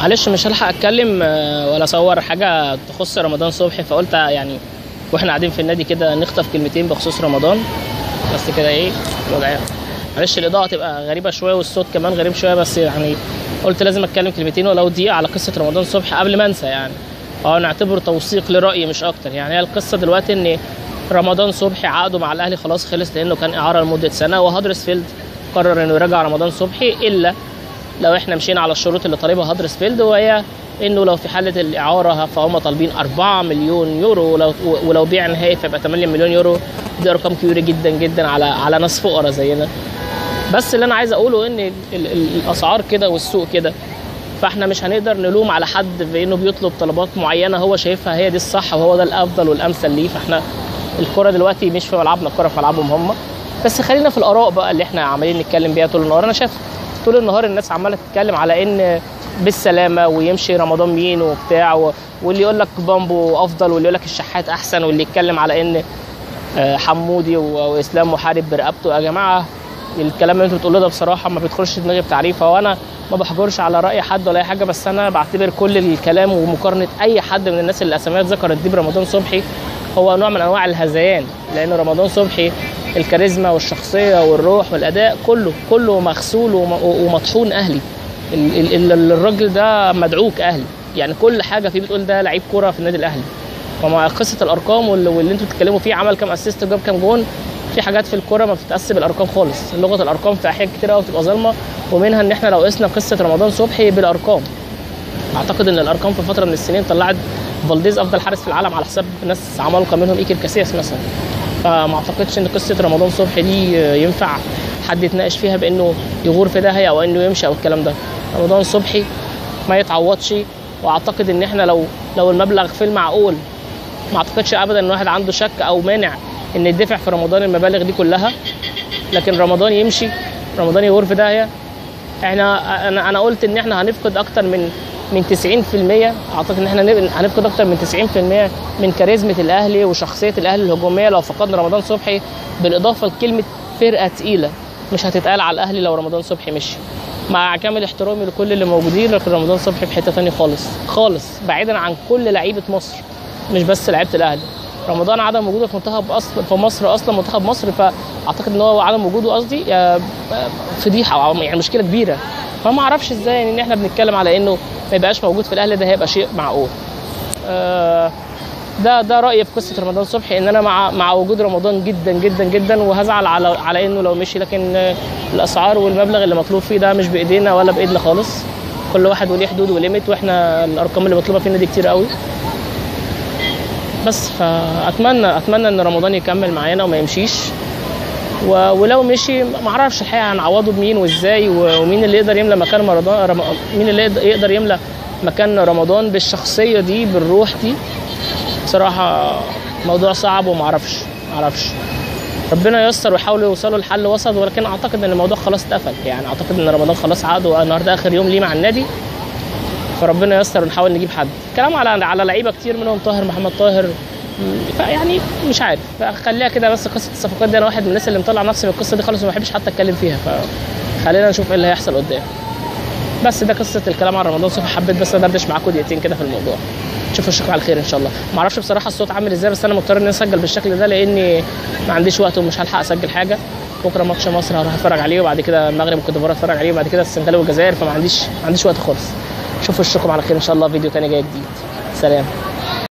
معلش مش هلحق اتكلم آه، ولا اصور حاجه تخص رمضان صبحي فقلت يعني واحنا قاعدين في النادي كده نخطف كلمتين بخصوص رمضان بس كده ايه الوضع معلش الاضاءه هتبقى غريبه شويه والصوت كمان غريب شويه بس يعني قلت لازم اتكلم كلمتين ولو دقيقه على قصه رمضان صبحي قبل ما انسى يعني اه نعتبره توثيق لرايي مش اكتر يعني هي القصه دلوقتي ان رمضان صبحي عقده مع الاهلي خلاص خلص لانه كان اعاره لمده سنه وهدرسفيلد قرر انه يرجع رمضان صبحي الا لو احنا مشينا على الشروط اللي طالبها هدرسفيلد وهي انه لو في حاله الاعاره فهم طالبين 4 مليون يورو ولو ولو بيع نهائي فيبقى 8 مليون يورو دي ارقام كبيره جدا جدا على على ناس فقراء زينا بس اللي انا عايز اقوله ان ال- ال- الاسعار كده والسوق كده فاحنا مش هنقدر نلوم على حد بانه بيطلب طلبات معينه هو شايفها هي دي الصح وهو ده الافضل والامثل ليه فاحنا الكره دلوقتي مش في ملعبنا الكره في ملعبهم هم بس خلينا في الاراء بقى اللي احنا عمالين نتكلم بيها طول النهار انا شايف طول النهار الناس عماله تتكلم على ان بالسلامه ويمشي رمضان مين وبتاع و- واللي يقول لك بامبو افضل واللي يقول لك الشحات احسن واللي يتكلم على ان آه، حمودي و- واسلام محارب برقبته يا جماعه الكلام اللي انتوا بتقولوه ده بصراحه ما بيدخلش دماغي بتعريفه وانا ما بحجرش على راي حد ولا اي حاجه بس انا بعتبر كل الكلام ومقارنه اي حد من الناس اللي اساميها اتذكرت دي برمضان صبحي هو نوع من انواع الهذيان لان رمضان صبحي الكاريزما والشخصيه والروح والاداء كله كله مغسول وم- ومطحون اهلي ال- ال- ال- الراجل ده مدعوك اهلي يعني كل حاجه فيه بتقول ده لعيب كوره في النادي الاهلي ومع قصه الارقام واللي, واللي انتوا بتتكلموا فيه عمل كام اسيست وجاب كام جون في حاجات في الكوره ما بتتقاس بالارقام خالص لغه الارقام في احيان كتير قوي بتبقى ظالمه ومنها ان احنا لو قسنا قصه رمضان صبحي بالارقام اعتقد ان الارقام في فتره من السنين طلعت فالديز افضل حارس في العالم على حساب ناس عمالقه منهم ايكر كاسياس مثلا فما اعتقدش ان قصه رمضان صبحي دي ينفع حد يتناقش فيها بانه يغور في داهيه او انه يمشي او الكلام ده رمضان صبحي ما يتعوضش واعتقد ان احنا لو لو المبلغ في المعقول ما اعتقدش ابدا ان واحد عنده شك او مانع ان يدفع في رمضان المبالغ دي كلها لكن رمضان يمشي رمضان يغور في داهيه احنا انا انا قلت ان احنا هنفقد اكتر من من 90% اعتقد ان احنا نب- هنفقد اكتر من 90% من كاريزمه الاهلي وشخصيه الاهلي الهجوميه لو فقدنا رمضان صبحي بالاضافه لكلمه فرقه تقيله مش هتتقال على الاهلي لو رمضان صبحي مشي مع كامل احترامي لكل اللي موجودين لكن رمضان صبحي في حته ثانيه خالص خالص بعيدا عن كل لعيبه مصر مش بس لعيبه الاهلي رمضان عدم وجوده في منتخب اصل في مصر اصلا منتخب مصر فاعتقد ان هو عدم وجوده قصدي آه، فضيحه او يعني مشكله كبيره فما اعرفش ازاي ان احنا بنتكلم على انه ما يبقاش موجود في الاهلي ده هيبقى شيء معقول آه، ده ده رايي في قصه رمضان صبحي ان انا مع مع وجود رمضان جدا جدا جدا وهزعل على على انه لو مشي لكن آه، الاسعار والمبلغ اللي مطلوب فيه ده مش بايدينا ولا بايدنا خالص كل واحد وليه حدود وليميت واحنا الارقام اللي مطلوبه فينا دي كتير قوي بس فاتمنى اتمنى ان رمضان يكمل معانا وما يمشيش و- ولو مشي ما اعرفش الحقيقه هنعوضه بمين وازاي و- ومين اللي يقدر يملى مكان رمضان رم... مين اللي يقدر- يقدر يملى مكان رمضان بالشخصيه دي بالروح دي بصراحه موضوع صعب وما اعرفش ما اعرفش ربنا ييسر ويحاولوا يوصلوا لحل وسط ولكن اعتقد ان الموضوع خلاص اتقفل يعني اعتقد ان رمضان خلاص عقده النهارده اخر يوم ليه مع النادي فربنا ييسر ونحاول نجيب حد كلام على على لعيبه كتير منهم طاهر محمد طاهر م، فيعني مش عارف خليها كده بس قصه الصفقات دي انا واحد من الناس اللي مطلع نفسي من القصه دي خالص وما بحبش حتى اتكلم فيها فخلينا نشوف ايه اللي هيحصل قدام بس ده قصه الكلام عن رمضان صبحي حبيت بس ادردش معاكم دقيقتين كده في الموضوع نشوف اشوفكم على خير ان شاء الله ما اعرفش بصراحه الصوت عامل ازاي بس انا مضطر اني اسجل بالشكل ده لاني ما عنديش وقت ومش هلحق اسجل حاجه بكره ماتش مصر هروح اتفرج عليه وبعد كده المغرب كنت بروح اتفرج عليه وبعد كده السنغال والجزائر فما عنديش ما عنديش وقت خالص شوفوا اشوفكم على خير ان شاء الله فيديو تاني جاي جديد سلام